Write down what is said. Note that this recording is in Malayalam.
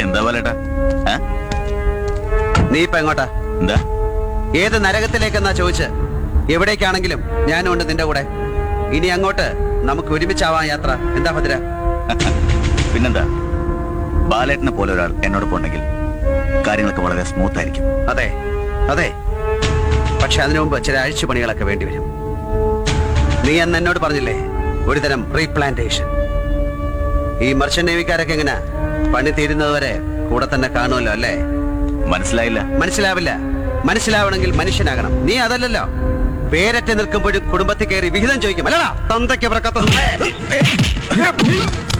എന്താ പോലേട്ടാ ഏ? നീ ഇപ്പൊ എങ്ങോട്ടാ എന്താ ഏത് നരകത്തിലേക്കെന്നാ ചോദിച്ച് എവിടേക്കാണെങ്കിലും ഞാനും ഉണ്ട് നിന്റെ കൂടെ ഇനി അങ്ങോട്ട് നമുക്ക് ഒരുമിച്ചാവാം യാത്ര എന്താ ഭദ്ര പിന്നെന്താ ബാലേട്ടനെ പോലെ ഒരാൾ എന്നോട് പോണ്ടെങ്കിൽ കാര്യങ്ങളൊക്കെ വളരെ സ്മൂത്ത് ആയിരിക്കും അതെ അതെ പക്ഷെ അതിനു മുമ്പ് ചില അഴിച്ചുപണികളൊക്കെ വേണ്ടി വരും നീ അന്ന് എന്നോട് പറഞ്ഞില്ലേ ഒരുതരം റീപ്ലാന്റേഷൻ ഈ മർച്ചന്റ് നേവിക്കാരൊക്കെ എങ്ങനെ പണി തീരുന്നത് വരെ കൂടെ തന്നെ കാണുമല്ലോ അല്ലേ മനസ്സിലായില്ല മനസ്സിലാവില്ല മനസ്സിലാവണമെങ്കിൽ മനുഷ്യനാകണം നീ അതല്ലല്ലോ പേരറ്റ് നിൽക്കുമ്പോഴും കുടുംബത്തിൽ കയറി വിഹിതം ചോദിക്കും അല്ലടാ തന്തയ്ക്ക് പിറക്കത്ത